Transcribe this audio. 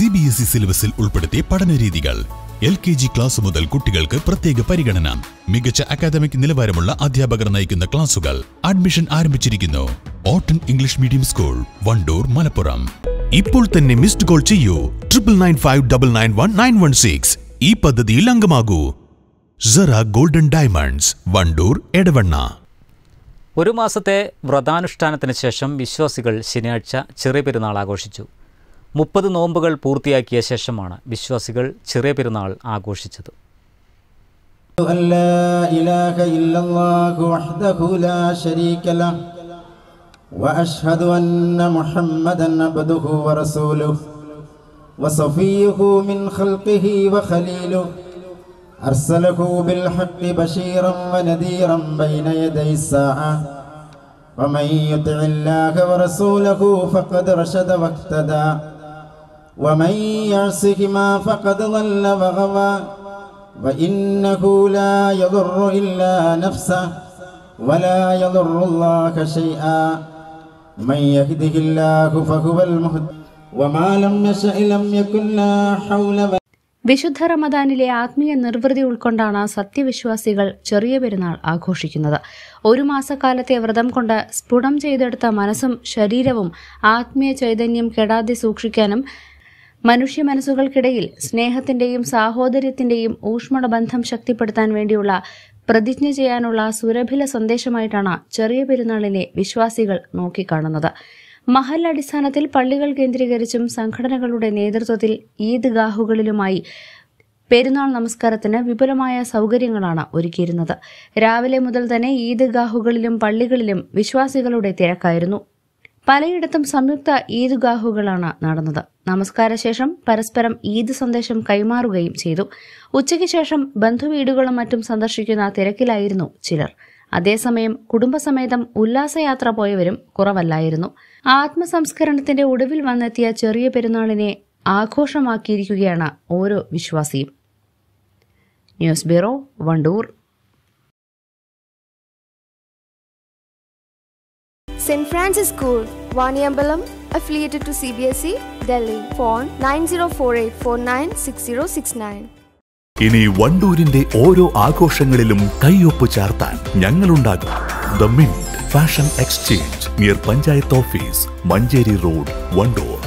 C B S E സിലബസിൽ ഉൾപ്പെടുത്തിയ പഠനരീതികൾ എൽ കെ ജി ക്ലാസ് മുതൽ കുട്ടികൾക്ക് പ്രത്യേക പരിഗണന മികച്ച അക്കാദമിക് നിലവാരമുള്ള അധ്യാപകർ നയിക്കുന്ന ക്ലാസുകൾ അഡ്മിഷൻ ആരംഭിച്ചിരിക്കുന്നു autumn English medium school Wandoor Malappuram ഇപ്പോൾ തന്നെ മിസ്ഡ് കോൾ ചെയ്യൂ triple nine five double nine one nine one six ഈ പദ്ധതിയിൽ അംഗമാകൂ Zara golden diamonds Wandoor Edavanna ഒരു മാസത്തെ വ്രതാനുഷ്ഠാനത്തിന് ശേഷം വിശ്വാസികൾ ശനിയാഴ്ച ചെറിയ പെരുന്നാൾ ആഘോഷിച്ചു മുപ്പത് നോമ്പുകൾ പൂർത്തിയാക്കിയ ശേഷമാണ് വിശ്വാസികൾ ചെറിയ പെരുന്നാൾ ആഘോഷിച്ചത് أن لا إله إلا الله وحده لا شريك له وأشهد أن محمدا عبده ورسوله وصفيه من خلقه وخليله أرسله بالحق بشيرا ونذيرا بين يدي الساعة ومن يطع الله ورسوله فقد رشد واهتدى ومن يعصهما فقد ضل وغوى وإنه لا يضر إلا نفسه ولا يضر الله شيئا من يهده الله فهو المهد وما لم يشأ لم يكن لا حول ولا വിശുദ്ധ റമദാനിലെ ആത്മീയ നിർവൃതി ഉൾക്കൊണ്ടാണ് സത്യവിശ്വാസികൾ ചെറിയ പെരുന്നാൾ ആഘോഷിക്കുന്നത് ഒരു മാസക്കാലത്തെ വ്രതം കൊണ്ട് സ്ഫുടം ചെയ്തെടുത്ത മനസ്സും ശരീരവും ആത്മീയ ചൈതന്യം കെടാതെ സൂക്ഷിക്കാനും മനുഷ്യ മനസ്സുകൾക്കിടയിൽ സ്നേഹത്തിന്റെയും സാഹോദര്യത്തിന്റെയും ഊഷ്മള ബന്ധം ശക്തിപ്പെടുത്താൻ വേണ്ടിയുള്ള പ്രതിജ്ഞ ചെയ്യാനുള്ള സുരഭില സന്ദേശമായിട്ടാണ് ചെറിയ പെരുന്നാളിനെ വിശ്വാസികൾ നോക്കിക്കാണുന്നത് മഹൽ അടിസ്ഥാനത്തിൽ പള്ളികൾ കേന്ദ്രീകരിച്ചും സംഘടനകളുടെ നേതൃത്വത്തിൽ ഈദ്ഗാഹുകളിലുമായി പെരുന്നാൾ നമസ്കാരത്തിന് വിപുലമായ സൗകര്യങ്ങളാണ് ഒരുക്കിയിരുന്നത് രാവിലെ മുതൽ തന്നെ ഈദ്ഗാഹുകളിലും പള്ളികളിലും വിശ്വാസികളുടെ തിരക്കായിരുന്നു പലയിടത്തും സംയുക്ത ഈദ്ഗാഹുകളാണ് നടന്നത് നമസ്കാരശേഷം പരസ്പരം ഈദ് സന്ദേശം കൈമാറുകയും ചെയ്തു ഉച്ചയ്ക്ക് ശേഷം ബന്ധുവീടുകളും മറ്റും സന്ദർശിക്കുന്ന തിരക്കിലായിരുന്നു ചിലർ അതേസമയം കുടുംബസമേതം ഉല്ലാസയാത്ര പോയവരും കുറവല്ലായിരുന്നു ആത്മസംസ്കരണത്തിന്റെ ഒടുവിൽ വന്നെത്തിയ ചെറിയ പെരുന്നാളിനെ ആഘോഷമാക്കിയിരിക്കുകയാണ് ഓരോ വിശ്വാസിയും news bureau Wandoor St. Francis School, Vaniambalam, affiliated to CBSE, Delhi. Phone 9048496069. ഇനി വണ്ടൂരിന്റെ ഓരോ ആഘോഷങ്ങളിലും കൈയൊപ്പ് ചാർത്താൻ ഞങ്ങളുണ്ടാകും the mint fashion exchange near panchayat office Manjeri road Wandoor